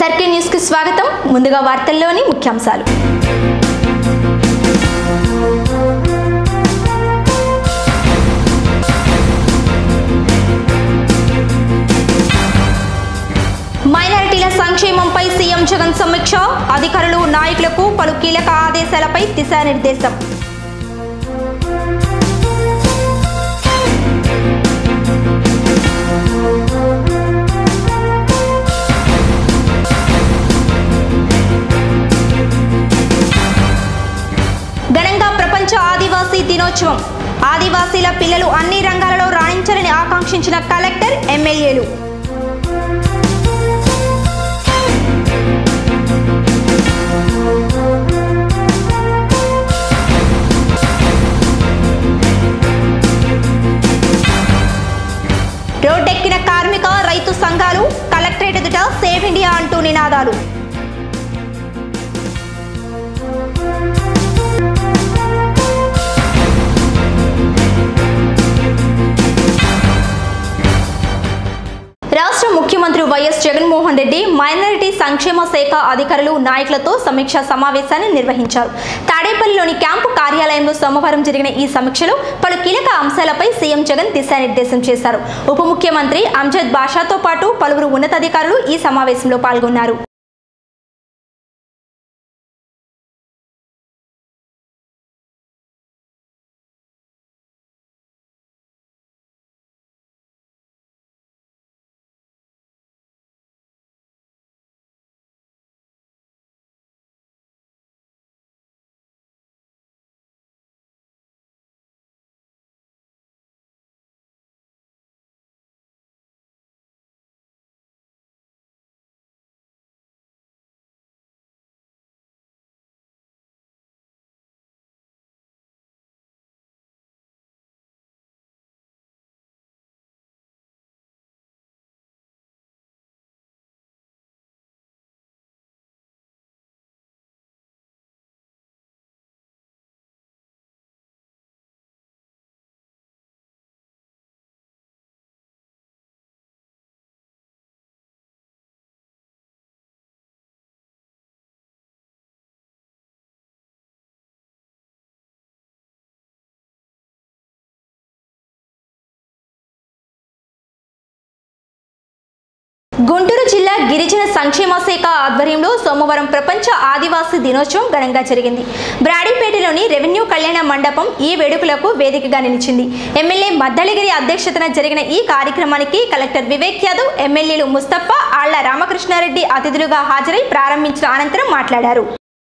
Circle news కి స్వాగతం ముందుగా వార్తల్లోని ముఖ్యాంశాలు మైనారిటీల సంక్షేమంపై సీఎం జగన్ సమీక్ష అధికారులు నాయకులకు పలు కీలక ఆదేశాలపై దిశానిర్దేశం ఘనంగా ప్రపంచ ఆదివాసీ దినోత్సవం ఆదివాసీల పిల్లలు అన్ని రంగాలలో రాణించాలని ఆకాంక్షించిన కలెక్టర్ ఎమ్మెల్యేలు రోడ్డెక్కిన కార్మిక రైతు సంఘాలు కలెక్టరేట్ ఎదుట సేవ్ ఇండియా అంటూ నినాదాలు రాష్ట్ర ముఖ్యమంత్రి వైఎస్ జగన్మోహన్ రెడ్డి మైనారిటీ సంక్షేమ శాఖ అధికారులు నాయకులతో సమీక్షా సమావేశాన్ని నిర్వహించారు తాడేపల్లిలోని క్యాంపు కార్యాలయంలో సోమవారం జరిగిన ఈ సమీక్షలో పలు కీలక అంశాలపై సీఎం జగన్ దిశానిర్దేశం చేశారు ఉప ముఖ్యమంత్రి అంజద్ బాషాతో పాటు పలువురు ఉన్నతాధికారులు ఈ సమావేశంలో పాల్గొన్నారు గుంటూరు జిల్లా గిరిజన సంక్షేమ శాఖ ఆధ్వర్యంలో సోమవారం ప్రపంచ ఆదివాసీ దినోత్సవం ఘనంగా జరిగింది బ్రాడీపేటలోని రెవెన్యూ కళ్యాణ మండపం ఈ వేడుకలకు వేదికగా నిలిచింది ఎమ్మెల్యే మద్దళగిరి అధ్యక్షతన జరిగిన ఈ కార్యక్రమానికి కలెక్టర్ వివేక్ యాదవ్ ఎమ్మెల్యేలు ముస్తఫా ఆళ్ల రామకృష్ణారెడ్డి అతిథులుగా హాజరై ప్రారంభించిన అనంతరం మాట్లాడారు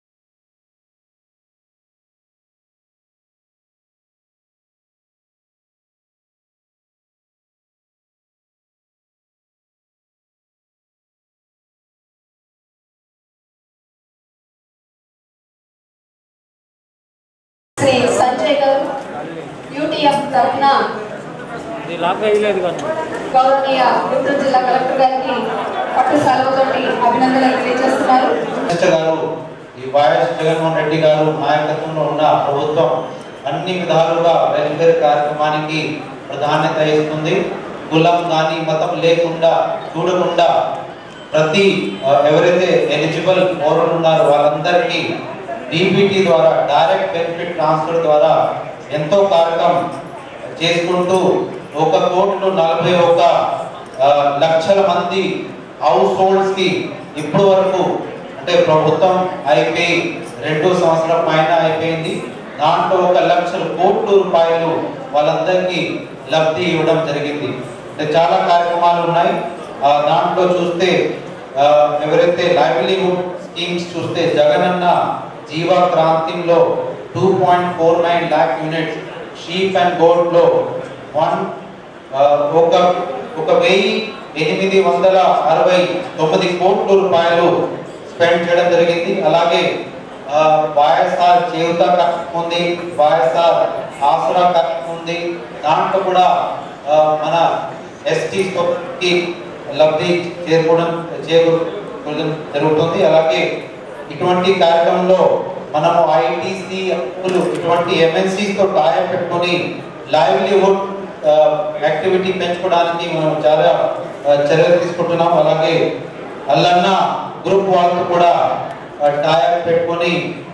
శ్రీ సంజయ్ గారు యూటీఎఫ్ తరఫున ఇది లాక్ వేయలేదు కానీ గౌరవనీయ గుంటూరు జిల్లా కలెక్టర్ గారికి పట్టు సెలవుతోటి అభినందనలు తెలియజేస్తున్నారు మినిస్టర్ గారు ఈ వైఎస్ జగన్మోహన్ రెడ్డి గారు నాయకత్వంలో ఉన్న ప్రభుత్వం అన్ని విధాలుగా వెల్ఫేర్ కార్యక్రమానికి ప్రాధాన్యత ఇస్తుంది కులం కానీ మతం లేకుండా చూడకుండా ప్రతి ఆ, ఎవరైతే ఎలిజిబుల్ పౌరులు ఉన్నారో వాళ్ళందరికీ డీబీటీ ద్వారా డైరెక్ట్ బెనిఫిట్ ట్రాన్స్ఫర్ ద్వారా ఎంతో కార్యక్రమం చేసుకుంటూ ఒక కోట్లు నలభై ఒక ఆ, లక్షల మంది హౌస్ హోల్డ్స్ కి ఇప్పటి వరకు అంటే ప్రభుత్వం అయిపోయి రెండు సంవత్సరం పైన అయిపోయింది దాంట్లో ఒక లక్షల కోట్ల రూపాయలు వాళ్ళందరికీ లబ్ధి ఇవ్వడం జరిగింది అంటే చాలా కార్యక్రమాలు ఉన్నాయి ఆ, దాంట్లో చూస్తే ఆ, ఎవరైతే లైవ్లీహుడ్ స్కీమ్స్ చూస్తే జగనన్న జీవా క్రాంతిలో two point four nine lakh units sheep and goat లో వన్ ఆ, ఒక ఒక వెయ్యి ఎనిమిది వందల అరవై తొమ్మిది కోట్ల రూపాయలు స్పెండ్ చేయడం జరిగింది అలాగే ఆ, వైఎస్ఆర్ చేయుత కార్యక్రమం ఉంది వైఎస్ఆర్ ఆసురా కార్యక్రమం ఉంది దాంట్లో కూడా ఆ, మన ఎస్టీ కి లబ్ధి చేరుకోవడం చేకూరడం జరుగుతుంది అలాగే ఇటువంటి కార్యక్రమంలో మనము ఐటీసీ అప్పులు ఇటువంటి MNCs తో టైప్ పెట్టుకొని లైవ్లీహుడ్ యాక్టివిటీ పెంచుకోవడానికి మనం చాలా ఆ, చర్యలు తీసుకుంటున్నాం అలాగే అల్లన్న గ్రూప్ వాళ్ళతో కూడా టైప్ పెట్టుకొని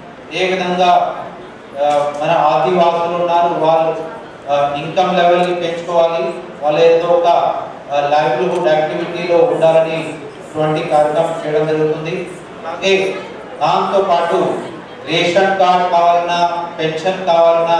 ఏ విధంగా ఆ, మన ఆదివాసులు ఉన్నారు వాళ్ళు ఇన్కమ్ లెవెల్ని పెంచుకోవాలి వాళ్ళు ఏదో ఒక లైవ్లీహుడ్ యాక్టివిటీలో ఉండాలని ఇటువంటి కార్యక్రమం చేయడం జరుగుతుంది అలాగే దాంతో పాటు రేషన్ కార్డ్ కావాలన్నా పెన్షన్ కావాలన్నా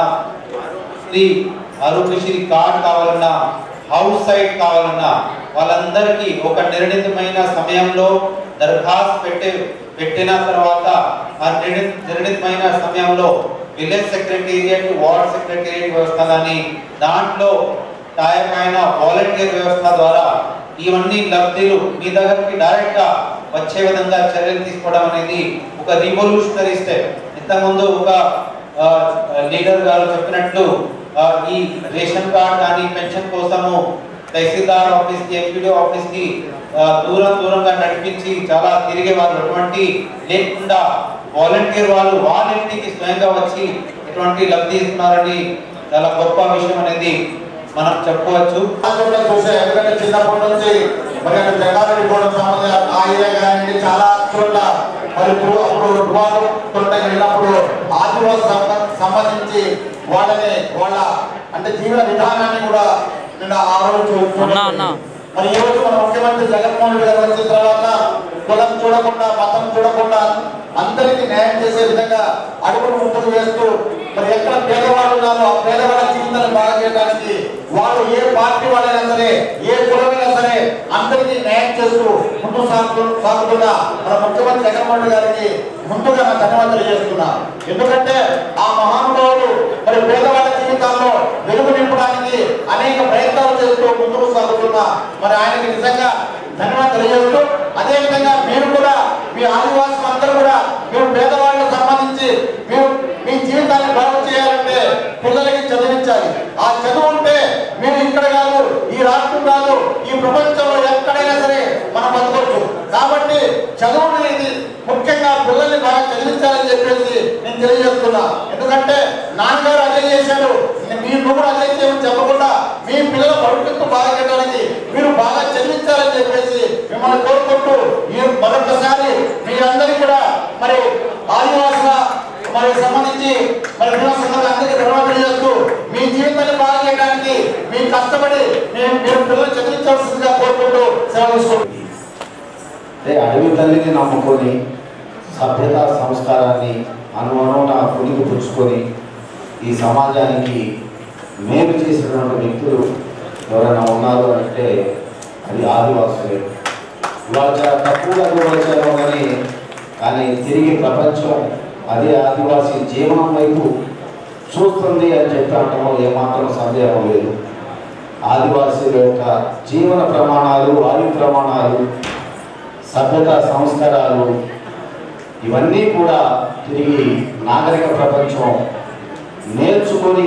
శ్రీ ఆరోగ్యశ్రీ కార్డ్ కావాలన్నా హౌస్ సైట్ కావాలన్నా వాళ్ళందరికీ ఒక నిర్ణీతమైన సమయంలో దరఖాస్తు పెట్టే పెట్టిన తర్వాత ఆ నిర్ణి- నిర్ణీతమైన సమయంలో విలేజ్ సెక్రటేరియట్ వార్డ్ సెక్రటేరియట్ వ్యవస్థ కానీ దాంట్లో టైప్ అయిన వాలంటీర్ వ్యవస్థ ద్వారా ఇవన్నీ లబ్ధిలు మీ దగ్గరికి డైరెక్ట్ గా వచ్చే విధంగా చర్యలు తీసుకోవడం అనేది ఒక రివల్యూషనరీ స్టెప్ ఇంతకుముందు ఒక ఆ, లీడర్ గారు చెప్పినట్లు ఆ, ఈ రేషన్ కార్డ్ కానీ పెన్షన్ కోసము తహసీల్దార్ ఆఫీస్ కి ఎంపీడీ ఆఫీస్ కి ఆ, దూరం దూరంగా నడిపించి చాలా తిరిగే వాళ్ళు అటువంటి లేకుండా వాలంటీర్ వాళ్ళు వాళ్ళ ఇంటికి స్వయంగా వచ్చి ఎటువంటి లబ్ధి ఇస్తున్నారని చాలా గొప్ప విషయం అనేది మనం చెప్పవచ్చు కూడా చూసా ఎందుకంటే చిన్నప్పటి నుంచి మరి అక్కడ జగారెడ్డి కూడా సంబంధ ఆ ఏరియా కానీ చాలా చోట్ల మరి ఇప్పుడు అప్పుడు రుబాలు తోట వెళ్ళినప్పుడు ఆదివాసి సంబ- సంబంధించి వాళ్ళని వాళ్ళ అంటే జీవన విధానాన్ని కూడా నేను ఆ రోజు చూ- అన్నా, అన్నా. మరి ఈ రోజు మన ముఖ్యమంత్రి జగన్మోహన్ రెడ్డి గారు వచ్చిన తర్వాత కులం చూడకుండా మతం చూడకుండా అందరికీ న్యాయం చేసే విధంగా అడుగులు ముందుకు వేస్తూ మరి ఎక్కడ పేదవాళ్ళు ఉన్నారో ఆ పేదవాళ్ళ జీవితాన్ని బాగా చేయడానికి వాళ్ళు ఏ పార్టీ వాళ్ళైనా సరే ఏ కులమైనా సరే అందరికీ న్యాయం చేస్తూ ముందు సాగుతూ సాగుతున్న మన ముఖ్యమంత్రి జగన్మోహన్ రెడ్డి గారికి ముందుగా నా ధన్యవాదాలు చేస్తున్నా ఎందుకంటే ఆ మహానుభావుడు మరి పేదవాళ్ళ జీవితాల్లో వెలుగు నింపడానికి అనేక ప్రయత్నాలు చేస్తూ ముందుకు సాగుతున్నా మరి ఆయనకి నిజంగా ధన్యవాదాలు తెలియజేస్తూ అదే విధంగా మీరు కూడా మీ ఆదివాసులు అందరూ కూడా మీరు పేదవాళ్ళకు సంబంధించి మీరు మీ జీవితాన్ని బాగు చేయాలంటే పిల్లలకి చదివించాలి ఆ చదువు ఉంటే మీరు ఇక్కడ కాదు ఈ రాష్ట్రం కాదు ఈ ప్రపంచంలో ఎక్కడైనా సరే మనం బతకొచ్చు కాబట్టి చదువు అనేది ముఖ్యంగా పిల్లల్ని బాగా చదివించాలని చెప్పేసి నేను తెలియజేస్తున్నా ఎందుకంటే నాన్నగారు అదే చేశాడు మీ నువ్వు కూడా అదే చేయమని చెప్పకుండా మీ పిల్లల భవిష్యత్తు బాగా చేయడానికి మీరు బాగా చదివించాలని చెప్పేసి మిమ్మల్ని కోరుకుంటూ ఈ మరొకసారి మీరందరికీ కూడా మరి ఆదివాసుల మరి సంబంధించి మరి పిల్లల సంఘాలు అందరికీ ధన్యవాదాలు చేస్తూ మీ జీవితాన్ని బాగా చేయడానికి మీ కష్టపడి మేము మీరు పిల్లలు చదివించాల్సిందిగా కోరుకుంటూ సెలవు తీసుకుంటున్నాం. అంటే అడవి తల్లిని నమ్ముకొని సభ్యత సంస్కారాన్ని అనువనున పులికి పుచ్చుకొని ఈ సమాజానికి మేలు చేసినటువంటి వ్యక్తులు ఎవరైనా ఉన్నారు అంటే అది ఆదివాసులే ఇవాళ చాలా తక్కువగా చూడవచ్చారు కానీ కానీ తిరిగి ప్రపంచం అదే ఆదివాసీ జీవనం వైపు చూస్తుంది అని చెప్పి అనడంలో ఏమాత్రం సందేహం లేదు ఆదివాసీల యొక్క జీవన ప్రమాణాలు ఆయు ప్రమాణాలు సభ్యత సంస్కారాలు ఇవన్నీ కూడా తిరిగి నాగరిక ప్రపంచం నేర్చుకొని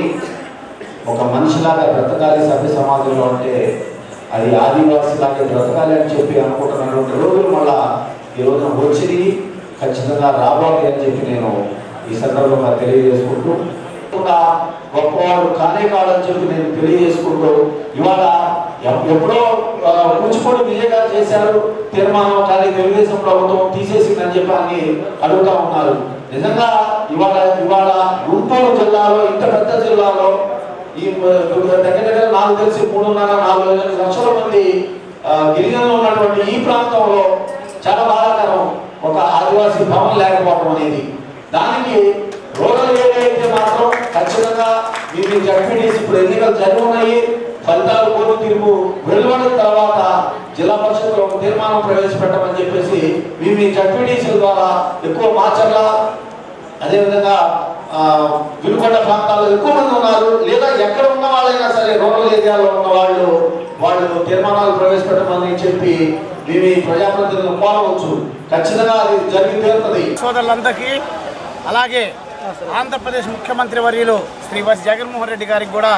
ఒక మనిషిలాగా బ్రతకాలి సభ్య సమాజంలో అంటే అది ఆదివాసిలాగా బ్రతకాలి అని చెప్పి అనుకుంటున్నటువంటి రోజులు మళ్ళా ఈ రోజున వచ్చింది ఖచ్చితంగా రాబోతాయి అని చెప్పి నేను ఈ సందర్భంగా తెలియజేసుకుంటూ కూడా గొప్పవాడు కానే కాదని చెప్పి నేను తెలియజేసుకుంటూ ఇవాళ ఎప్- ఎప్పుడో ఆ, కూచిపూడి విజయ్ గారు చేశారు తీర్మానం కానీ తెలుగుదేశం ప్రభుత్వం తీసేసిందని చెప్పి అని అడుగుతా ఉన్నారు నిజంగా ఇవాళ ఇవాళ గుంటూరు జిల్లాలో ఇంత పెద్ద జిల్లాలో ఈ మ- దగ్గర దగ్గర నాకు తెలిసి మూడున్నర నాలుగు ఐదు లక్షల మంది ఆ, గిరిజనులు ఉన్నటువంటి ఈ ప్రాంతంలో చాలా బాధాకరం ఒక ఆదివాసీ భవన్ లేకపోవడం అనేది దానికి రూరల్ ఏరియా అయితే మాత్రం ఖచ్చితంగా ఇది జడ్పీటీసీ ఇప్పుడు ఎన్నికలు జరిగి ఉన్నాయి ఫలితాలు కోరు తీర్పు వెలువడిన తర్వాత జిల్లా పరిషత్లో ఒక తీర్మానం ప్రవేశపెట్టమని చెప్పేసి మేము ఈ జడ్పీటీసీ ద్వారా ఎక్కువ మాచర్ల అదేవిధంగా ఆ, వినుకొండ ప్రాంతాల్లో ఎక్కువ మంది ఉన్నారు లేదా ఎక్కడ ఉన్న వాళ్ళైనా సరే రూరల్ ఏరియాలో ఉన్న వాళ్ళు వాళ్ళు తీర్మానాలు ప్రవేశపెట్టమని చెప్పి మేము ఈ ప్రజాప్రతినిధులను కోరవచ్చు ఖచ్చితంగా అది జరిగి తీరుతుంది సోదరులందరికీ అలాగే ఆంధ్రప్రదేశ్ ముఖ్యమంత్రి వర్యులు శ్రీ వైఎస్ జగన్మోహన్ రెడ్డి గారికి కూడా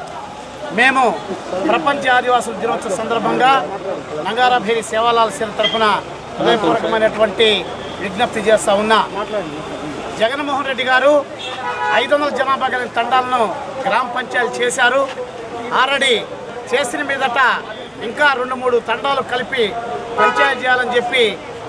మేము ప్రపంచ ఆదివాసుల దినోత్సవ సందర్భంగా నంగారాభేరి సేవాలాల్ సేన తరఫున హృదయపూర్వకమైనటువంటి విజ్ఞప్తి చేస్తా ఉన్నా జగన్మోహన్ రెడ్డి గారు ఐదు వందల జనాభా కలిగిన తండాలను గ్రామ పంచాయతీ చేశారు ఆల్రెడీ చేసిన మీదట ఇంకా రెండు మూడు తండాలు కలిపి పంచాయతీ చేయాలని చెప్పి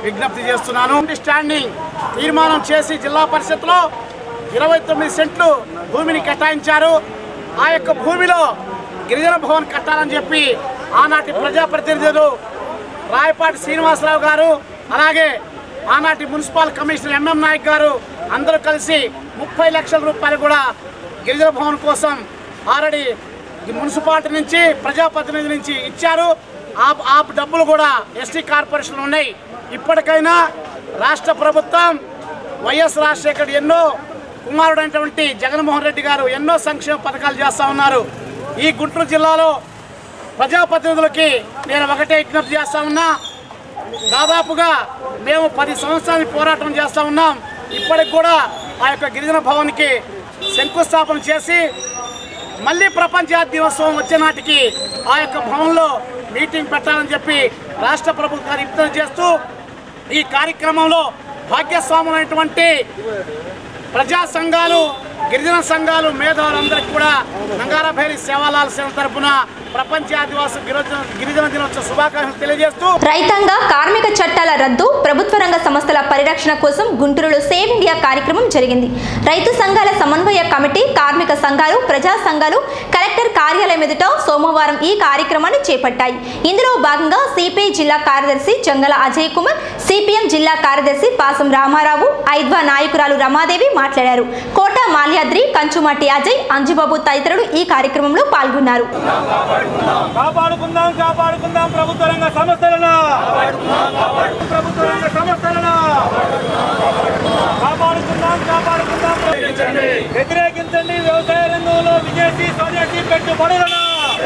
విజ్ఞప్తి చేస్తున్నాను స్టాండింగ్ తీర్మానం చేసి జిల్లా పరిషత్లో ఇరవై తొమ్మిది సెంట్లు భూమిని కేటాయించారు ఆ యొక్క భూమిలో గిరిజన భవన్ కట్టాలని చెప్పి ఆనాటి ప్రజాప్రతినిధులు రాయపాటి శ్రీనివాసరావు గారు అలాగే ఆనాటి మున్సిపల్ కమిషనర్ ఎంఎం నాయక్ గారు అందరూ కలిసి ముప్పై లక్షల రూపాయలు కూడా గిరిజన భవన్ కోసం ఆల్రెడీ ఈ మున్సిపాలిటీ నుంచి ప్రజాప్రతినిధి నుంచి ఇచ్చారు ఆ ఆ డబ్బులు కూడా ఎస్టీ కార్పొరేషన్ ఉన్నాయి ఇప్పటికైనా రాష్ట్ర ప్రభుత్వం వైఎస్ రాజశేఖర్ ఎన్నో కుమారుడైనటువంటి జగన్మోహన్ రెడ్డి గారు ఎన్నో సంక్షేమ పథకాలు చేస్తూ ఉన్నారు ఈ గుంటూరు జిల్లాలో ప్రజాప్రతినిధులకి నేను ఒకటే విజ్ఞప్తి చేస్తా ఉన్నా దాదాపుగా మేము పది సంవత్సరాలు పోరాటం చేస్తూ ఉన్నాం ఇప్పటికి కూడా ఆ యొక్క గిరిజన భవన్కి శంకుస్థాపన చేసి మళ్ళీ ప్రపంచ దినోత్సవం వచ్చే నాటికి ఆ యొక్క భవన్లో మీటింగ్ పెట్టాలని చెప్పి రాష్ట్ర ప్రభుత్వాన్ని విజ్ఞప్తి చేస్తూ ఈ కార్యక్రమంలో భాగ్యస్వాములైనటువంటి ప్రజా సంఘాలు గిరిజన సంఘాలు మేధావులందరికీ కూడా నంగారభైరి సేవాలాల సేన తరపున ప్రపంచ ఆదివాసి గిరిజన గిరిజన దినోత్సవ శుభాకాంక్షలు తెలియజేస్తూ రైతాంగ కార్మిక చట్టాల రద్దు ప్రభుత్వ రంగ సంస్థల పరిరక్షణ కోసం గుంటూరులో సేవ్ ఇండియా కార్యక్రమం జరిగింది రైతు సంఘాల సమన్వయ కమిటీ కార్మిక సంఘాలు ప్రజా సంఘాలు కలెక్టర్ కార్యాలయం ఎదుట సోమవారం ఈ కార్యక్రమాన్ని చేపట్టాయి ఇందులో భాగంగా సిపిఐ జిల్లా కార్యదర్శి జంగల అజయ్ కుమార్ సిపిఎం జిల్లా కార్యదర్శి పాసం రామారావు ఐద్వా నాయకురాలు రమాదేవి మాట్లాడారు కోట మాల్యాద్రి కంచుమట్టి అజయ్ అంజుబాబు తదితరులు ఈ కార్యక్రమంలో పాల్గొన్నారు కాపాడుకుందాం కాపాడుకుందాం ప్రభుత్వ రంగ సంస్థలను ప్రభుత్వ రంగ సంస్థలను కాపాడుకుందాం కాపాడుకుందాం వ్యతిరేకించండి వ్యవసాయ రంగంలో విదేశీ స్వదేశీ పెట్టుబడులను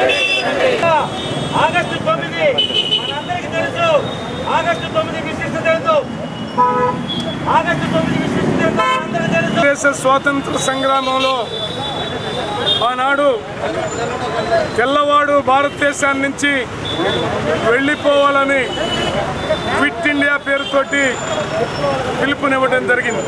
ఆగస్టు తొమ్మిది మనందరికీ తెలుసు ఆగస్టు తొమ్మిది విశిష్ట తెలుసు ఆగస్టు తొమ్మిది విశిష్ట తెలుసు అందరికీ తెలుసు దేశ స్వాతంత్ర సంగ్రామంలో ఆనాడు తెల్లవాడు భారతదేశాన్ని నుంచి వెళ్ళిపోవాలని క్విట్ ఇండియా పేరుతోటి పిలుపునివ్వడం జరిగింది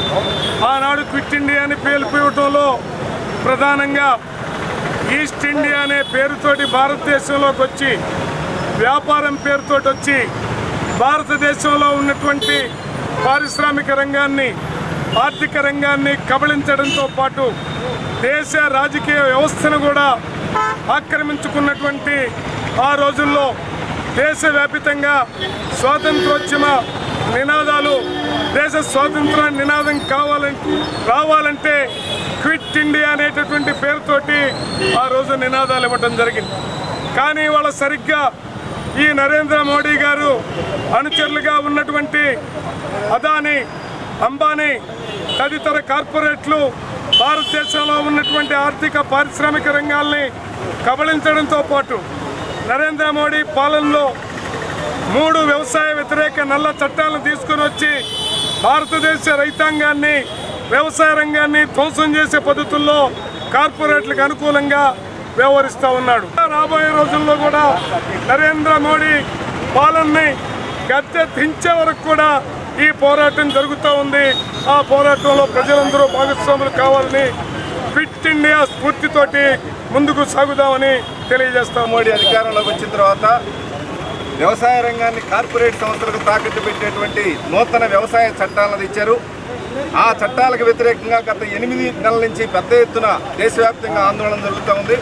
ఆనాడు క్విట్ ఇండియా అని పిలుపునివ్వటంలో ప్రధానంగా ఈస్ట్ ఇండియా అనే పేరుతోటి భారతదేశంలోకి వచ్చి వ్యాపారం పేరుతోటి వచ్చి భారతదేశంలో ఉన్నటువంటి పారిశ్రామిక రంగాన్ని ఆర్థిక రంగాన్ని కబళించడంతో పాటు దేశ రాజకీయ వ్యవస్థను కూడా ఆక్రమించుకున్నటువంటి ఆ రోజుల్లో దేశవ్యాపితంగా స్వాతంత్రోద్యమ నినాదాలు దేశ స్వాతంత్ర నినాదం కావాలంటే రావాలంటే క్విట్ ఇండియా అనేటటువంటి పేరుతోటి ఆ రోజు నినాదాలు ఇవ్వడం జరిగింది కానీ వాళ్ళ సరిగ్గా ఈ నరేంద్ర మోడీ గారు అనుచరులుగా ఉన్నటువంటి అదాని అంబానీ తదితర కార్పొరేట్లు భారతదేశంలో ఉన్నటువంటి ఆర్థిక పారిశ్రామిక రంగాల్ని కబళించడంతో పాటు నరేంద్ర మోడీ పాలనలో మూడు వ్యవసాయ వ్యతిరేక నల్ల చట్టాలను తీసుకుని వచ్చి భారతదేశ రైతాంగాన్ని వ్యవసాయ రంగాన్ని ధ్వంసం చేసే పద్ధతుల్లో కార్పొరేట్లకు అనుకూలంగా వ్యవహరిస్తూ ఉన్నాడు రాబోయే రోజుల్లో కూడా నరేంద్ర మోడీ పాలనని గద్దె దించే వరకు కూడా ఈ పోరాటం జరుగుతూ ఉంది ఆ పోరాటంలో ప్రజలందరూ భాగస్వాములు కావాలని ఫిట్ ఇండియా స్ఫూర్తితోటి ముందుకు సాగుదామని తెలియజేస్తాం మోడీ అధికారంలోకి వచ్చిన తర్వాత వ్యవసాయ రంగాన్ని కార్పొరేట్ సంస్థలకు తాకట్టు పెట్టేటువంటి నూతన వ్యవసాయ చట్టాలను ఇచ్చారు ఆ చట్టాలకు వ్యతిరేకంగా గత ఎనిమిది నెలల నుంచి పెద్ద ఎత్తున దేశవ్యాప్తంగా ఆందోళన జరుగుతూ ఉంది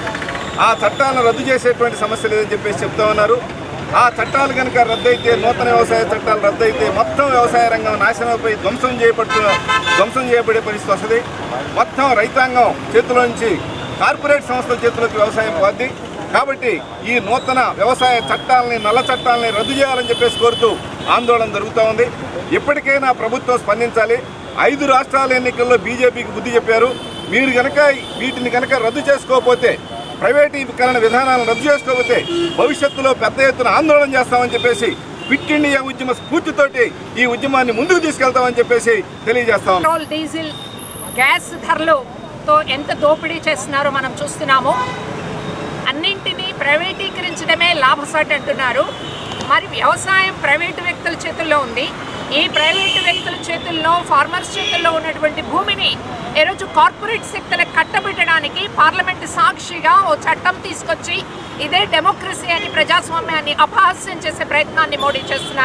ఆ చట్టాలను రద్దు చేసేటువంటి సమస్య లేదని చెప్పేసి చెప్తా ఉన్నారు ఆ చట్టాలు కనుక రద్దయితే నూతన వ్యవసాయ చట్టాలు రద్దయితే మొత్తం వ్యవసాయ రంగం నాశనమైపోయి ధ్వంసం చేయబడుతు ధ్వంసం చేయబడే పరిస్థితి వస్తుంది మొత్తం రైతాంగం చేతిలో నుంచి కార్పొరేట్ సంస్థల చేతిలోకి వ్యవసాయం పోద్ది కాబట్టి ఈ నూతన వ్యవసాయ చట్టాలని నల్ల చట్టాలని రద్దు చేయాలని చెప్పేసి కోరుతూ ఆందోళన జరుగుతూ ఉంది ఇప్పటికైనా ప్రభుత్వం స్పందించాలి ఐదు రాష్ట్రాల ఎన్నికల్లో బీజేపీకి బుద్ధి చెప్పారు మీరు కనుక వీటిని కనుక రద్దు చేసుకోకపోతే ప్రైవేటీకరణ విధానాలను రద్దు చేసుకోకపోతే భవిష్యత్తులో పెద్ద ఎత్తున ఆందోళన చేస్తామని చెప్పేసి ఫిట్ ఇండియా ఉద్యమ స్ఫూర్తితోటి ఈ ఉద్యమాన్ని ముందుకు తీసుకెళ్తామని చెప్పేసి తెలియజేస్తాం పెట్రోల్ డీజిల్ గ్యాస్ ధరలతో ఎంత దోపిడీ చేస్తున్నారో మనం చూస్తున్నాము అన్నింటినీ ప్రైవేటీకరించడమే లాభసాటి అంటున్నారు మరి వ్యవసాయం ప్రైవేటు వ్యక్తుల చేతుల్లో ఉంది ఈ ప్రైవేటు వ్యక్తుల చేతుల్లో ఫార్మర్స్ చేతుల్లో ఉన్నటువంటి భూమిని ఈరోజు కార్పొరేట్ శక్తులకు కట్టబెట్టడానికి పార్లమెంట్ సాక్షిగా ఓ చట్టం తీసుకొచ్చి ఇదే డెమోక్రసీ అని ప్రజాస్వామ్యాన్ని అపహాస్యం చేసే ప్రయత్నాన్ని మోడీ చేస్తున్నారు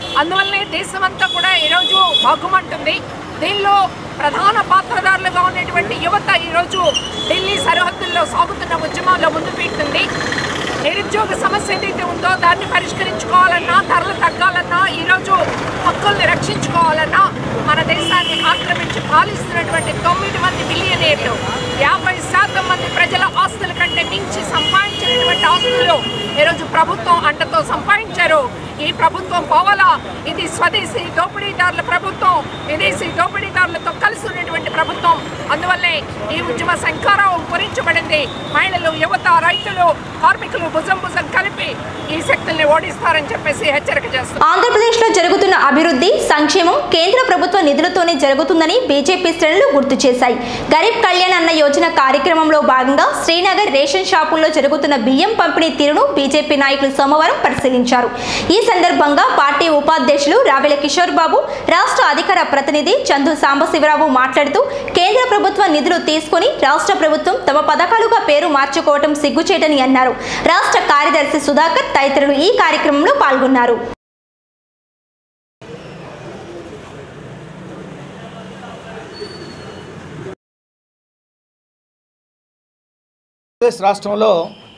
అందువల్లనే దేశమంతా కూడా ఈరోజు బాగుమంటుంది దీనిలో ప్రధాన పాత్రదారులుగా ఉన్నటువంటి యువత ఈరోజు ఢిల్లీ సరిహద్దుల్లో సాగుతున్న ఉద్యమాల్లో ముందు పీకుతుంది నిరుద్యోగ సమస్య ఏదైతే ఉందో దాన్ని పరిష్కరించుకోవాలన్నా ధరలు తగ్గాలన్నా ఈరోజు హక్కుల్ని రక్షించుకోవాలన్నా మన దేశాన్ని ఆక్రమించి పాలిస్తున్నటువంటి తొమ్మిది మంది మిలియనీర్లు యాభై శాతం మంది ప్రజల ఆస్తుల కంటే మించి సంపాదించినటువంటి ఆస్తులు ఈరోజు ప్రభుత్వం అండతో సంపాదించారు ఈ ప్రభుత్వం పోవాలా ఇది స్వదేశీ దోపిడీదారుల ప్రభుత్వం విదేశీ దోపిడీదారులతో కలిసి ఉన్నటువంటి ప్రభుత్వం అందువల్లే ఈ ఉద్యమ శంకారావం పూరించబడింది మహిళలు యువత రైతులు కార్మికులు భుజం భుజం కలిపి ఈ శక్తుల్ని ఓడిస్తారని చెప్పేసి హెచ్చరిక చేస్తున్నారు ఆంధ్రప్రదేశ్లో జరుగుతున్న అభివృద్ధి సంక్షేమం కేంద్ర ప్రభుత్వ నిధులతోనే జరుగుతుందని బీజేపీ శ్రేణులు గుర్తు చేశాయి గరీబ్ కళ్యాణ్ అన్న యోజన కార్యక్రమంలో భాగంగా శ్రీనగర్ రేషన్ షాపుల్లో జరుగుతున్న బియ్యం పంపిణీ తీరును బీజేపీ నాయకులు సోమవారం పరిశీలించారు ఈ సందర్భంగా పార్టీ ఉపాధ్యక్షులు రావెల కిషోర్ బాబు రాష్ట్ర అధికార ప్రతినిధి చందు సాంబశివరావు మాట్లాడుతూ కేంద్ర ప్రభుత్వ నిధులు తీసుకుని రాష్ట్ర ప్రభుత్వం తమ పథకాలుగా పేరు మార్చుకోవటం సిగ్గుచేటని అన్నారు రాష్ట్ర కార్యదర్శి సుధాకర్ తదితరులు ఈ కార్యక్రమంలో పాల్గొన్నారు ఆంధ్రప్రదేశ్ రాష్ట్రంలో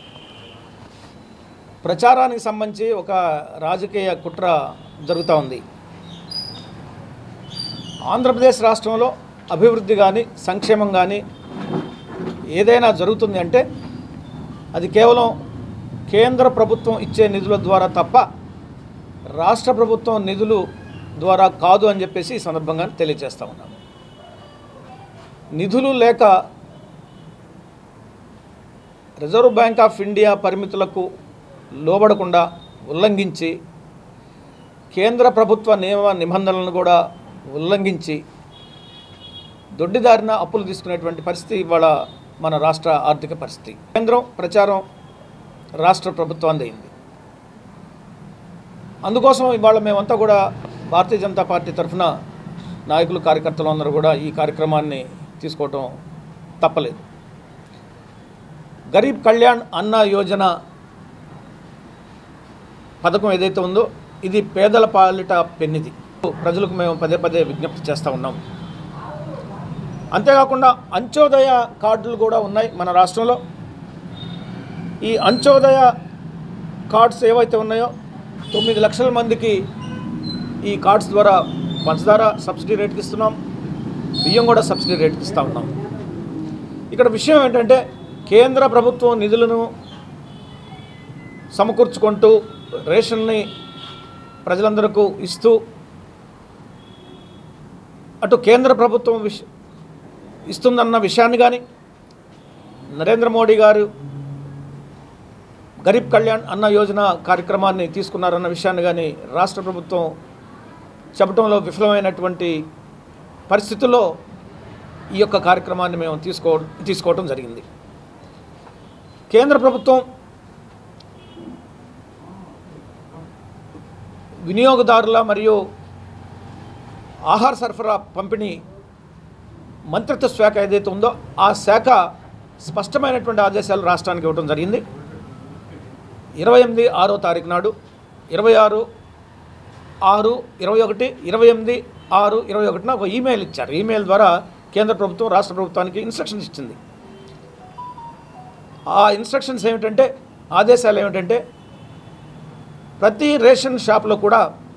ప్రచారానికి సంబంధించి ఒక రాజకీయ కుట్ర జరుగుతూ ఉంది ఆంధ్రప్రదేశ్ రాష్ట్రంలో అభివృద్ధి కానీ సంక్షేమం కానీ ఏదైనా జరుగుతుంది అంటే అది కేవలం కేంద్ర ప్రభుత్వం ఇచ్చే నిధుల ద్వారా తప్ప రాష్ట్ర ప్రభుత్వం నిధులు ద్వారా కాదు అని చెప్పేసి ఈ సందర్భంగా తెలియజేస్తా ఉన్నాను నిధులు లేక రిజర్వ్ బ్యాంక్ ఆఫ్ ఇండియా పరిమితులకు లోబడకుండా ఉల్లంఘించి కేంద్ర ప్రభుత్వ నియమ నిబంధనలను కూడా ఉల్లంఘించి దొడ్డిదారిన అప్పులు తీసుకునేటువంటి పరిస్థితి ఇవాళ మన రాష్ట్ర ఆర్థిక పరిస్థితి కేంద్రం ప్రచారం రాష్ట్ర ప్రభుత్వాన్ని అయింది అందుకోసం ఇవాళ మేమంతా కూడా భారతీయ జనతా పార్టీ తరఫున నాయకులు కార్యకర్తలు అందరూ కూడా ఈ కార్యక్రమాన్ని తీసుకోవటం తప్పలేదు గరీబ్ కళ్యాణ్ అన్న యోజన పథకం ఏదైతే ఉందో ఇది పేదల పాలిట పెన్నిది ప్రజలకు మేము పదే పదే విజ్ఞప్తి చేస్తూ ఉన్నాం అంతేకాకుండా అంత్యోదయ కార్డులు కూడా ఉన్నాయి మన రాష్ట్రంలో ఈ అంత్యోదయ కార్డ్స్ ఏవైతే ఉన్నాయో తొమ్మిది లక్షల మందికి ఈ కార్డ్స్ ద్వారా పంచదార సబ్సిడీ రేట్కి ఇస్తున్నాం బియ్యం కూడా సబ్సిడీ రేట్కి ఇస్తూ ఉన్నాం ఇక్కడ విషయం ఏంటంటే కేంద్ర ప్రభుత్వం నిధులను సమకూర్చుకుంటూ రేషన్ని ప్రజలందరకు ఇస్తూ అటు కేంద్ర ప్రభుత్వం విష ఇస్తుందన్న విషయాన్ని కానీ నరేంద్ర మోడీ గారు గరీబ్ కళ్యాణ్ అన్న యోజన కార్యక్రమాన్ని తీసుకున్నారన్న విషయాన్ని కానీ రాష్ట్ర ప్రభుత్వం చెప్పడంలో విఫలమైనటువంటి పరిస్థితుల్లో ఈ యొక్క కార్యక్రమాన్ని మేము తీసుకో తీసుకోవడం జరిగింది కేంద్ర ప్రభుత్వం వినియోగదారుల మరియు ఆహార సరఫరా పంపిణీ మంత్రిత్వ శాఖ ఏదైతే ఉందో ఆ శాఖ స్పష్టమైనటువంటి ఆదేశాలు రాష్ట్రానికి ఇవ్వడం జరిగింది ఇరవై ఎనిమిది ఆరో తారీఖు నాడు ఇరవై ఆరు ఆరు ఇరవై ఒకటి ఇరవై ఎనిమిది ఆరు ఇరవై ఒకటిన ఒక ఈమెయిల్ ఇచ్చారు ఈమెయిల్ ద్వారా కేంద్ర ప్రభుత్వం రాష్ట్ర ప్రభుత్వానికి ఇన్స్ట్రక్షన్స్ ఇచ్చింది ఆ ఇన్స్ట్రక్షన్స్ ఏమిటంటే ఆదేశాలు ఏమిటంటే ప్రతి రేషన్ షాప్లో కూడా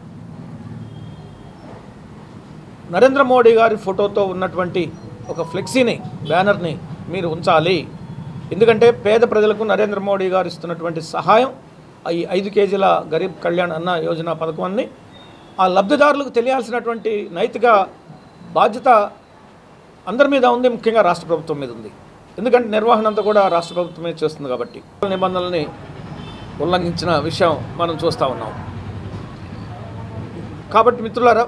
నరేంద్ర మోడీ గారి ఫోటోతో ఉన్నటువంటి ఒక ఫ్లెక్సీని బ్యానర్ని మీరు ఉంచాలి ఎందుకంటే పేద ప్రజలకు నరేంద్ర మోడీ గారు ఇస్తున్నటువంటి సహాయం ఈ ఐదు కేజీల గరీబ్ కళ్యాణ్ అన్న యోజన పథకాన్ని ఆ లబ్ధిదారులకు తెలియాల్సినటువంటి నైతిక బాధ్యత అందరి మీద ఉంది ముఖ్యంగా రాష్ట్ర ప్రభుత్వం మీద ఉంది ఎందుకంటే నిర్వహణ అంతా కూడా రాష్ట్ర ప్రభుత్వమే చేస్తుంది కాబట్టి నిబంధనల్ని ఉల్లంఘించిన విషయం మనం చూస్తూ ఉన్నాం కాబట్టి మిత్రులారా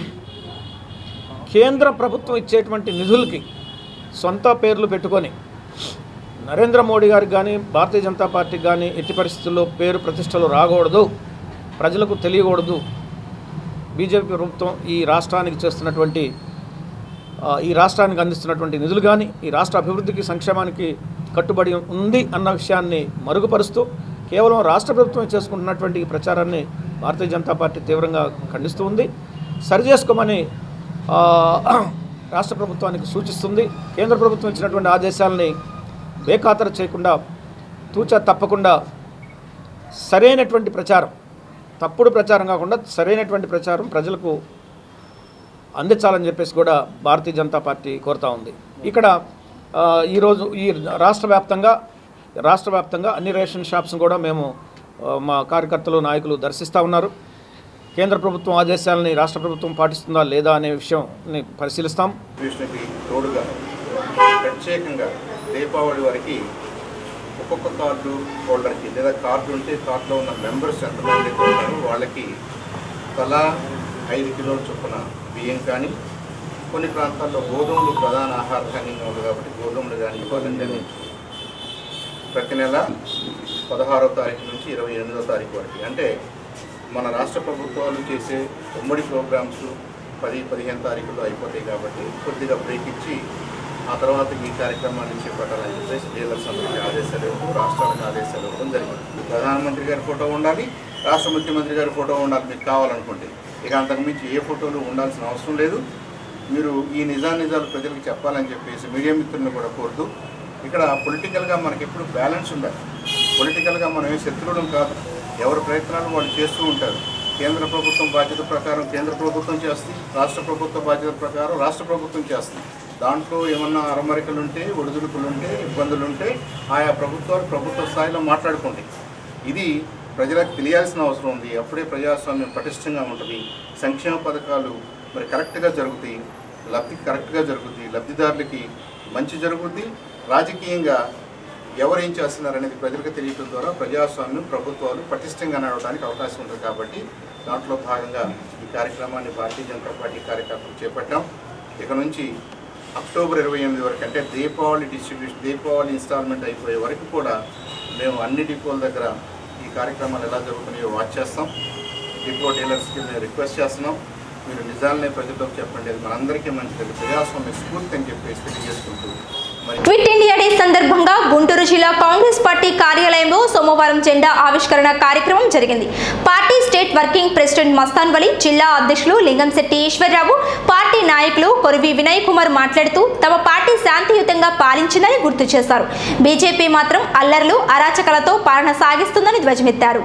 కేంద్ర ప్రభుత్వం ఇచ్చేటువంటి నిధులకి సొంత పేర్లు పెట్టుకొని నరేంద్ర మోడీ గారికి కానీ భారతీయ జనతా పార్టీకి కానీ ఎట్టి పరిస్థితుల్లో పేరు ప్రతిష్టలు రాకూడదు ప్రజలకు తెలియకూడదు బీజేపీ ప్రభుత్వం ఈ రాష్ట్రానికి చేస్తున్నటువంటి ఆ, ఈ రాష్ట్రానికి అందిస్తున్నటువంటి నిధులు కానీ ఈ రాష్ట్ర అభివృద్ధికి సంక్షేమానికి కట్టుబడి ఉంది అన్న విషయాన్ని మరుగుపరుస్తూ కేవలం రాష్ట్ర ప్రభుత్వం చేసుకుంటున్నటువంటి ఈ ప్రచారాన్ని భారతీయ జనతా పార్టీ తీవ్రంగా ఖండిస్తూ ఉంది సరి చేసుకోమని ఆ, రాష్ట్ర ప్రభుత్వానికి సూచిస్తుంది కేంద్ర ప్రభుత్వం ఇచ్చినటువంటి ఆదేశాలని బేఖాతరు చేయకుండా తూచా తప్పకుండా సరైనటువంటి ప్రచారం తప్పుడు ప్రచారం కాకుండా సరైనటువంటి ప్రచారం ప్రజలకు అందించాలని చెప్పేసి కూడా భారతీయ జనతా పార్టీ కోరుతా ఉంది ఇక్కడ ఆ, ఈరోజు ఈ రాష్ట్ర వ్యాప్తంగా రాష్ట్ర వ్యాప్తంగా అన్ని రేషన్ షాప్స్ని కూడా మేము ఆ, మా కార్యకర్తలు నాయకులు దర్శిస్తూ ఉన్నారు కేంద్ర ప్రభుత్వం ఆదేశాలని రాష్ట్ర ప్రభుత్వం పాటిస్తుందా లేదా అనే విషయాన్ని పరిశీలిస్తాం కృష్ణకి తోడుగా ప్రత్యేకంగా దీపావళి వరకు ఒక్కొక్క కార్డు హోల్డర్కి లేదా కార్డు ఉంటే కార్డులో ఉన్న మెంబర్స్ ఎంతమంది అయితే ఉంటారో వాళ్ళకి తలా ఐదు కిలోల చొప్పున బియ్యం కానీ కొన్ని ప్రాంతాల్లో గోధుమలు ప్రధాన ఆహార ధాన్యంగా ఉంది కాబట్టి గోధుమలు కానీ ఇవ్వాలని ప్రతి నెల పదహారో తారీఖు నుంచి ఇరవై ఎనిమిదో తారీఖు వరకు అంటే మన రాష్ట్ర ప్రభుత్వాలు చేసే ఉమ్మడి ప్రోగ్రామ్స్ పది పదిహేను తారీఖులో అయిపోతాయి కాబట్టి కొద్దిగా బ్రేక్ ఇచ్చి ఆ తర్వాత ఈ కార్యక్రమాన్ని చేపట్టాలని చెప్పేసి డీలర్స్ అందరికీ ఆదేశాలు ఇవ్వడం రాష్ట్రాలకు ఆదేశాలు ఇవ్వడం జరిగింది ప్రధానమంత్రి గారి ఫోటో ఉండాలి రాష్ట్ర ముఖ్యమంత్రి గారి ఫోటో ఉండాలి మీకు కావాలనుకుంటే ఇక అంతకుమించి ఏ ఫోటోలు ఉండాల్సిన అవసరం లేదు మీరు ఈ నిజా నిజాలు ప్రజలకు చెప్పాలని చెప్పేసి మీడియా మిత్రులను కూడా కోరుతూ ఇక్కడ పొలిటికల్గా మనకి ఎప్పుడు బ్యాలెన్స్ ఉండాలి పొలిటికల్గా మనం ఏ శత్రువులం కాదు ఎవరి ప్రయత్నాలు వాళ్ళు చేస్తూ ఉంటారు కేంద్ర ప్రభుత్వం బాధ్యత ప్రకారం కేంద్ర ప్రభుత్వం చేస్తుంది రాష్ట్ర ప్రభుత్వ బాధ్యత ప్రకారం రాష్ట్ర ప్రభుత్వం చేస్తుంది దాంట్లో ఏమన్నా అరమరికలు ఉంటే ఒడిదుడుకులు ఉంటే ఇబ్బందులు ఉంటే ఆయా ప్రభుత్వాలు ప్రభుత్వ స్థాయిలో మాట్లాడుకోండి ఇది ప్రజలకు తెలియాల్సిన అవసరం ఉంది అప్పుడే ప్రజాస్వామ్యం పటిష్టంగా ఉంటుంది సంక్షేమ పథకాలు మరి కరెక్ట్గా జరుగుతాయి లబ్ధి కరెక్ట్గా జరుగుతుంది లబ్ధిదారులకి మంచి జరుగుద్ది రాజకీయంగా ఎవరు ఏం చేస్తున్నారు అనేది ప్రజలకు తెలియటం ద్వారా ప్రజాస్వామ్యం ప్రభుత్వాలు పటిష్టంగా నడవడానికి అవకాశం ఉంటుంది కాబట్టి దాంట్లో భాగంగా ఈ కార్యక్రమాన్ని భారతీయ జనతా పార్టీ కార్యకర్తలు చేపట్టాం ఇక నుంచి అక్టోబర్ ఇరవై ఎనిమిది వరకు అంటే దీపావళి డిస్ట్రిబ్యూషన్ దీపావళి ఇన్స్టాల్మెంట్ అయిపోయే వరకు కూడా మేము అన్ని డిపోల దగ్గర ఈ కార్యక్రమాలు ఎలా జరుగుతున్నాయో వాచ్ చేస్తాం డిపో డీలర్స్కి మేము రిక్వెస్ట్ చేస్తున్నాం మీరు నిజాలనే ప్రజల్లోకి చెప్పండి అది మనందరికీ మంచిది ప్రజాస్వామ్య స్ఫూర్తి అని చెప్పేసి తెలియజేసుకుంటూ మరి క్విట్ ఇండియా డే సందర్భంగా గుంటూరు జిల్లా కాంగ్రెస్ పార్టీ కార్యాలయంలో సోమవారం జెండా ఆవిష్కరణ కార్యక్రమం జరిగింది party state working president Mastan Vali జిల్లా అధ్యక్షులు లింగంశెట్టి ఈశ్వర్రావు పార్టీ నాయకులు కొరివి వినయ్ కుమార్ మాట్లాడుతూ తమ పార్టీ శాంతియుతంగా పాలించిందని గుర్తు చేశారు బీజేపీ మాత్రం అల్లర్లు అరాచకాలతో పాలన సాగిస్తుందని ధ్వజమెత్తారు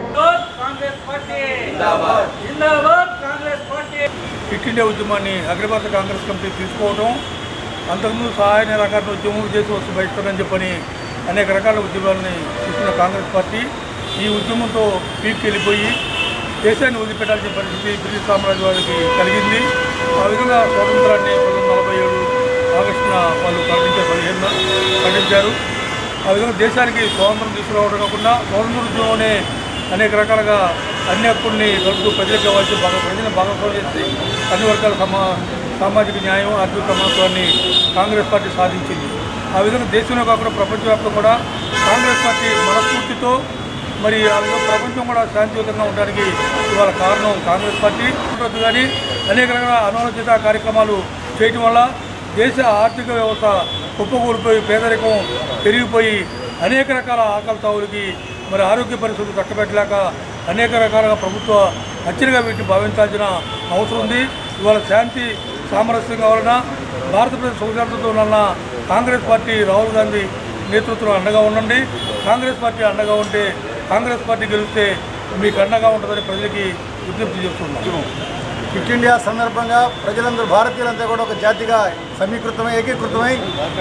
క్విట్ ఇండియా ఉద్యమాన్ని అగ్రభారత కాంగ్రెస్ కమిటీ తీసుకోవడం అంతకుముందు సహాయ నిరాకరణ ఉద్యమం చేసి వస్తు బహిష్కరణ చెప్పని అనేక రకాల ఉద్యమాలని తీసుకున్న కాంగ్రెస్ పార్టీ ఈ ఉద్యమంతో పీక్కి వెళ్ళిపోయి దేశాన్ని వదిలిపెట్టాల్సిన పరిస్థితి బ్రిటిష్ సామ్రాజ్య వారికి కలిగింది ఆ విధంగా స్వాతంత్రాన్ని పంతొమ్మిది నలభై ఏడు ఆగస్టున వాళ్ళు ప్రకటించారు పదిహేను ప్రకటించారు ఆ విధంగా దేశానికి స్వాతంత్రం తీసుకురావడం కాకుండా స్వాతంత్ర ఉద్యమంలోనే అనేక రకాలుగా అన్ని హక్కుల్ని కలుపుతూ ప్రజలకు కావాల్సి బాగా ప్రజలను భాగస్వామ్యం చేసి అన్ని వర్గాల సమా సామాజిక న్యాయం ఆర్థిక సమానత్వాన్ని కాంగ్రెస్ పార్టీ సాధించింది ఆ విధంగా దేశంలో కాకుండా ప్రపంచవ్యాప్తంగా కూడా కాంగ్రెస్ పార్టీ మనస్ఫూర్తితో మరి ఆ విధంగా ప్రపంచం కూడా శాంతియుతంగా ఉండడానికి ఇవాళ కారణం కాంగ్రెస్ పార్టీ ఉంటుంది కానీ అనేక రకాల అనాలోచిత కార్యక్రమాలు చేయటం వల్ల దేశ ఆర్థిక వ్యవస్థ కుప్పకూలిపోయి పేదరికం పెరిగిపోయి అనేక రకాల ఆకలి తావులకి మరి ఆరోగ్య పరిస్థితులు చక్కబెట్టలేక అనేక రకాలుగా ప్రభుత్వ హత్యలుగా వీటిని భావించాల్సిన అవసరం ఉంది ఇవాళ శాంతి సామరస్యం కావాలన్నా భారతదేశ సుఖశాంతితో ఉన్న కాంగ్రెస్ పార్టీ రాహుల్ గాంధీ నేతృత్వంలో అండగా ఉండండి కాంగ్రెస్ పార్టీ అండగా ఉంటే కాంగ్రెస్ పార్టీ గెలిస్తే మీకు అండగా ఉంటుందని ప్రజలకి విజ్ఞప్తి చేస్తున్నాం క్విట్ ఇండియా సందర్భంగా ప్రజలందరూ భారతీయులంతా కూడా ఒక జాతిగా సమీకృతమై ఏకీకృతమై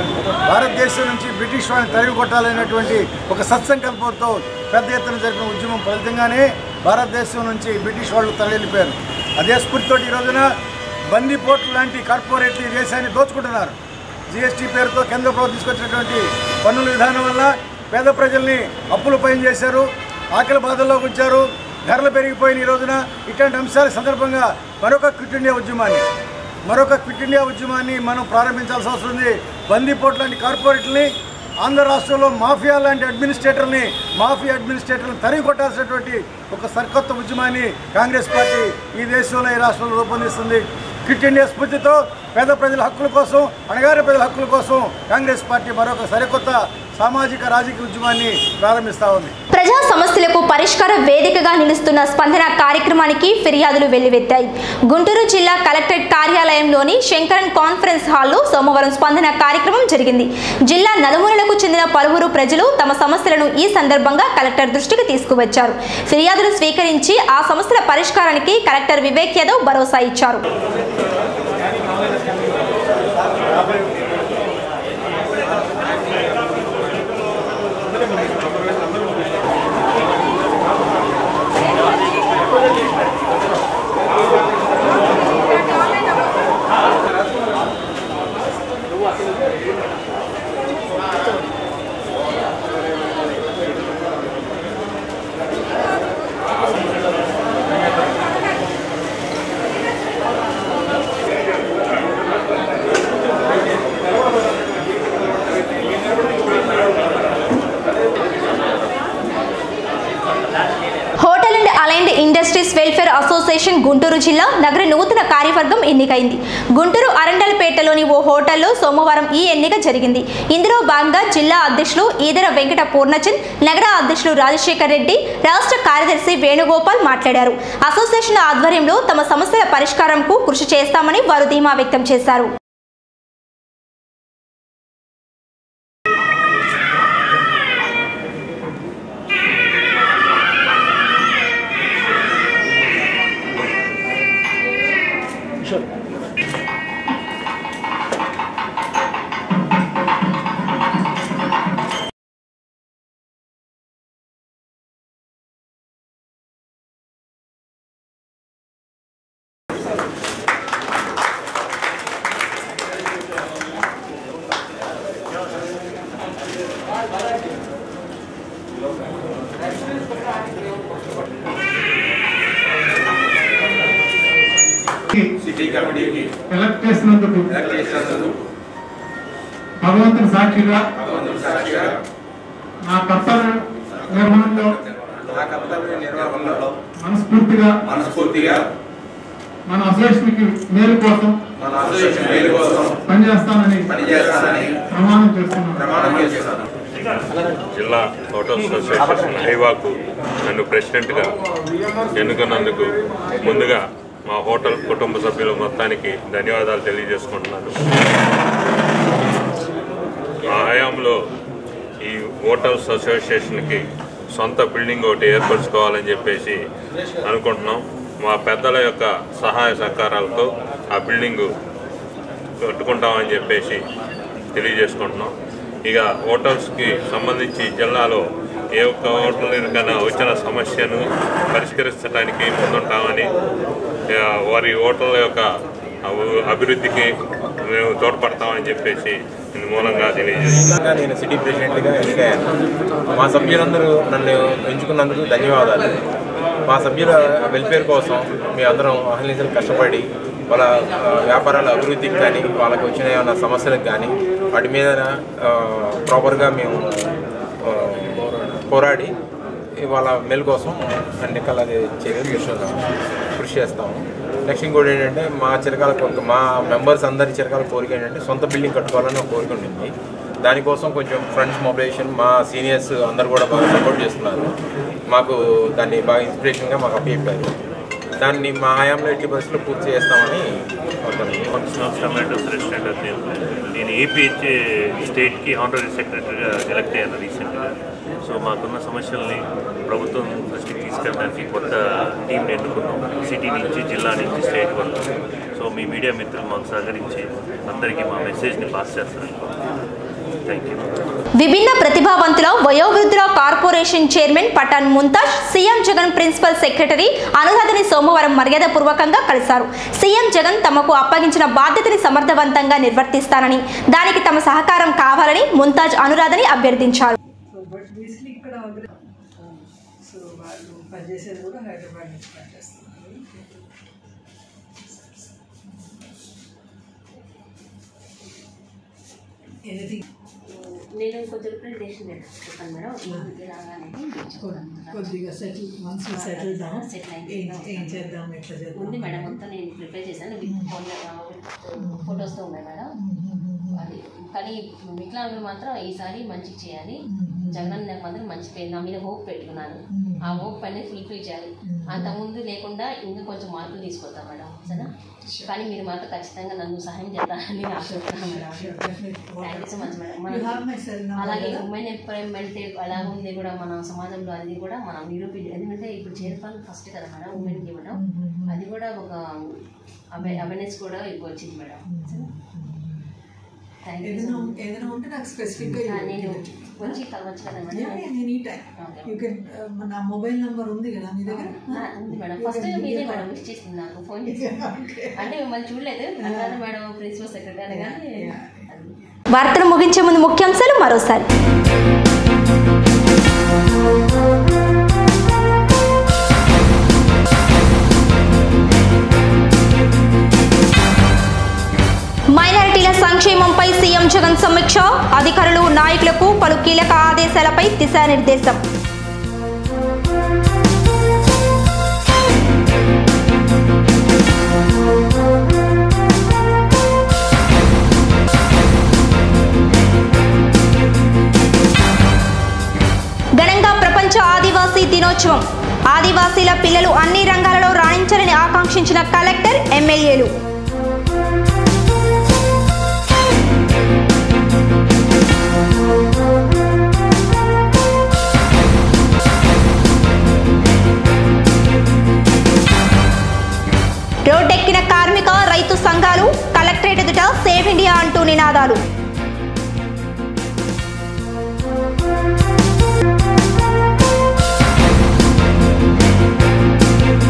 భారతదేశం నుంచి బ్రిటిష్ వారిని తరిమి కొట్టాలనేటువంటి ఒక సత్సంకల్పంతో పెద్ద ఎత్తున జరిపిన ఉద్యమం ఫలితంగానే భారతదేశం నుంచి బ్రిటిష్ వాళ్ళు తరలిపోయారు అదే స్ఫూర్తితో ఈ రోజున బందీపోట్లు లాంటి కార్పొరేట్లు ఈ దేశాన్ని దోచుకుంటున్నారు జిఎస్టీ పేరుతో కేంద్ర ప్రభుత్వం తీసుకొచ్చినటువంటి పన్నుల విధానం వల్ల పేద ప్రజల్ని అప్పులు పైన చేశారు ఆకలి బాధల్లోకి వచ్చారు ధరలు పెరిగిపోయిన ఈ రోజున ఇట్లాంటి అంశాల సందర్భంగా మరొక క్విట్ ఇండియా ఉద్యమాన్ని మరొక క్విట్ ఇండియా ఉద్యమాన్ని మనం ప్రారంభించాల్సిన అవసరం ఉంది బందీపోట్ లాంటి కార్పొరేట్లని ఆంధ్ర రాష్ట్రంలో మాఫియా లాంటి అడ్మినిస్ట్రేటర్ని మాఫియా అడ్మినిస్ట్రేటర్ని తరిగి కొట్టాల్సినటువంటి ఒక సరికొత్త ఉద్యమాన్ని కాంగ్రెస్ పార్టీ ఈ దేశంలో ఈ రాష్ట్రంలో రూపొందిస్తుంది క్విట్ ఇండియా స్ఫూర్తితో పేద ప్రజల హక్కుల కోసం అణగారి ప్రజల హక్కుల కోసం కాంగ్రెస్ పార్టీ మరొక సరికొత్త సామాజిక రాజకీయ ఉద్యమాన్ని ప్రారంభిస్తూ ఉంది ప్రజా సమస్యలకు పరిష్కార వేదికగా నిలుస్తున్న స్పందన కార్యక్రమానికి ఫిర్యాదులు వెల్లువెత్తాయి గుంటూరు జిల్లా కలెక్టరేట్ కార్యాలయంలోని శంకరన్ కాన్ఫరెన్స్ హాల్లో సోమవారం స్పందన కార్యక్రమం జరిగింది జిల్లా నలుమూలలకు చెందిన పలువురు ప్రజలు తమ సమస్యలను ఈ సందర్భంగా కలెక్టర్ దృష్టికి తీసుకువచ్చారు ఫిర్యాదులు స్వీకరించి ఆ సమస్యల పరిష్కారానికి కలెక్టర్ వివేక్ యాదవ్ భరోసా ఇచ్చారు hotel and allied industries welfare association Guntur జిల్లా నగర నూతన కార్యవర్గం ఎన్నికైంది గుంటూరు అరండల్పేటలోని ఓ హోటల్లో సోమవారం ఈ ఎన్నిక జరిగింది ఇందులో భాగంగా జిల్లా అధ్యక్షులు ఈదర వెంకట పూర్ణచంద్ నగర అధ్యక్షులు రాజశేఖర్ రెడ్డి రాష్ట్ర కార్యదర్శి వేణుగోపాల్ మాట్లాడారు అసోసియేషన్ ఆధ్వర్యంలో తమ సమస్యల పరిష్కారంకు కృషి చేస్తామని వారు ధీమా వ్యక్తం చేశారు సిటీ కమిటీకి ఎలక్ట్ చేసినందుకు ఎలక్ట్ చేసినందుకు భగవంతుని సాక్షిగా భగవంతుడి సాక్షిగా నా కర్తవ్య నిర్వహణలో నా కర్తవ్య నిర్వహణలో మనస్ఫూర్తిగా మనస్ఫూర్తిగా మన అసోసియేషన్కి మేలు కోసం మన అసోసియేషన్ మేలు కోసం పనిచేస్తానని పనిచేస్తానని ప్రమాణం చేస్తున్నాను ప్రమాణం చేస్తున్నాను జిల్లా హోటల్ అసోసియేషన్ హైవాకు నన్ను ప్రెసిడెంట్గా ఎన్నుకున్నందుకు ముందుగా మా హోటల్ కుటుంబ సభ్యులు మొత్తానికి ధన్యవాదాలు తెలియజేసుకుంటున్నాను మా హయాంలో ఈ హోటల్స్ అసోసియేషన్కి సొంత బిల్డింగ్ ఒకటి ఏర్పరచుకోవాలని చెప్పేసి అనుకుంటున్నాం మా పెద్దల యొక్క సహాయ సహకారాలతో ఆ బిల్డింగు కట్టుకుంటామని చెప్పేసి తెలియజేసుకుంటున్నాం ఇక హోటల్స్కి సంబంధించి జిల్లాలో ఏ ఒక్క హోటల్కైనా వచ్చిన సమస్యను పరిష్కరించడానికి ముందుంటామని ఆ, వారి హోటల్ యొక్క అభి- అభివృద్ధికి మేము తోడ్పడతామని చెప్పేసి ఇందు మూలంగా తెలియజేస్తున్నాం ఇంకా నేను సిటీ ప్రెసిడెంట్గా ఎన్నికయ్యాను మా సభ్యులందరూ నన్ను ఎంచుకున్నందుకు ధన్యవాదాలు మా సభ్యుల వెల్ఫేర్ కోసం మీ అందరం అహర్నిశలు కష్టపడి వాళ్ళ ఆ, వ్యాపారాల అభివృద్ధికి కానీ వాళ్ళకి వచ్చిన ఏమైనా సమస్యలకు కానీ వాటి మీద ప్రాపర్గా మేము ఆ, పోరాడి వాళ్ళ మేలు కోసం అన్ని రకాల చర్యలు తీసుకుంటాము కృషి చేస్తాము నెక్స్ట్ ఇంకోటి ఏంటంటే మా చిరకాల కోరిక మా మెంబర్స్ అందరి చిరకాల కోరిక ఏంటంటే సొంత బిల్డింగ్ కట్టుకోవాలని ఒక కోరిక ఉండింది దానికోసం కొంచెం ఫ్రెండ్స్ మొబిలైజేషన్ మా సీనియర్స్ అందరు కూడా బాగా సపోర్ట్ చేస్తున్నారు మాకు దాన్ని బాగా ఇన్స్పిరేషన్గా మాకు అప్పచెప్పారు దాన్ని మా హయాంలో ఎట్టి పరిస్థితుల్లో పూర్తి చేస్తామని ఫంక్షన్ ఆఫ్ టమాటోస్ రెస్టారెంట్ అని నేను నేను ఏపీ స్టేట్కి ఆనరీ సెక్రటరీగా ఎలక్ట్ అయ్యాను రీసెంట్గా సో మాకున్న సమస్యల్ని ప్రభుత్వం దృష్టికి తీసుకెళ్ళడానికి కొత్త టీంని ఎన్నుకున్నాం సిటీ నుంచి జిల్లా నుంచి స్టేట్ వరకు సో మీ మీడియా మిత్రులు మాకు సహకరించి అందరికీ మా మెసేజ్ని పాస్ చేస్తారు థ్యాంక్ యూ విభిన్న ప్రతిభావంతుల వయోవృద్ధుల corporation chairman Pathan Mumtaz CM Jagan principal secretary అనురాధని సోమవారం మర్యాదపూర్వకంగా కలిశారు సీఎం జగన్ తమకు అప్పగించిన బాధ్యతని సమర్థవంతంగా నిర్వర్తిస్తానని దానికి తమ సహకారం కావాలని ముంతాజ్ అనురాధని అభ్యర్థించారు బట్ బేసిక్లీ ఇక్కడ సో వాళ్ళు పనిచేసేది కూడా హైదరాబాద్ నుంచి పనిచేస్తున్నారు ఎనీథింగ్ నేను కొంచెం రిప్రజెంటేషన్ చెప్పాను మేడం ఈ ఇంటికి రాగానే కొద్దిగా settle once settle down settle ఏం అయింది ఏం చేద్దాం ఎట్లా చేద్దాం ఉంది మేడం మొత్తం నేను ప్రిపేర్ చేశాను విత్ ఫోటోస్తో ఉన్నాయి మేడం అది కానీ వికలాంగులు మాత్రం ఈసారి మంచి చేయాలి జగనన్న నాకు మాత్రం మంచి పేరు నా మీద హోప్ పెట్టుకున్నాను ఆ హోప్ అనేది ఫుల్ఫిల్ చేయాలి అంతకుముందు లేకుండా ఇంకా కొంచెం మార్పులు తీసుకొస్తాం మేడం సరేనా కానీ మీరు మాత్రం ఖచ్చితంగా నన్ను సహాయం చేస్తారని ఆశిస్తున్నాను madam thank you so much madam You have my cell మన number అలాగే కదా? ఉమెన్ ఎంపవర్మెంట్ ఎలా ఉంది కూడా మన సమాజంలో అది కూడా మనం నిరూపి ఎందుకంటే ఇప్పుడు చైర్మన్ ఫస్ట్ కదా మేడం ఉమెన్కి ఇవ్వడం అది కూడా ఒక అవే అవేర్నెస్ కూడా ఇప్పుడు వచ్చింది మేడం థ్యాంక్ యూ ఏదైనా ఏదైనా ఉంటే నాకు స్పెసిఫిక్ గా నేను వచ్చి కలవచ్చు కదా Yeah, madam yeah, any time you can నా మొబైల్ నంబర్ ఉంది కదా మీ దగ్గర ఆ, ఉంది మేడం ఫస్ట్ మీరే మేడం విష్ చేసింది నాకు ఫోన్ చేసి అంటే మిమ్మల్ని చూడలేదు తర్వాత మేడం ప్రిన్సిపల్ సెక్రటరీ కానీ వార్తలు ముగించే ముందు ముఖ్యాంశాలు మరోసారి మైనారిటీల సంక్షేమంపై సీఎం జగన్ సమీక్ష అధికారులు నాయకులకు పలు కీలక ఆదేశాలపై దిశానిర్దేశం ఘనంగా ప్రపంచ ఆదివాసీ దినోత్సవం ఆదివాసీల పిల్లలు అన్ని రంగాలలో రాణించాలని ఆకాంక్షించిన కలెక్టర్ ఎమ్మెల్యేలు రోడ్డెక్కిన కార్మిక రైతు సంఘాలు కలెక్టరేట్ ఎదుట సేవ్ ఇండియా అంటూ నినాదాలు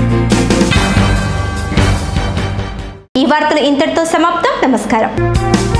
ఈ వార్తలు ఇంతటితో సమాప్తం నమస్కారం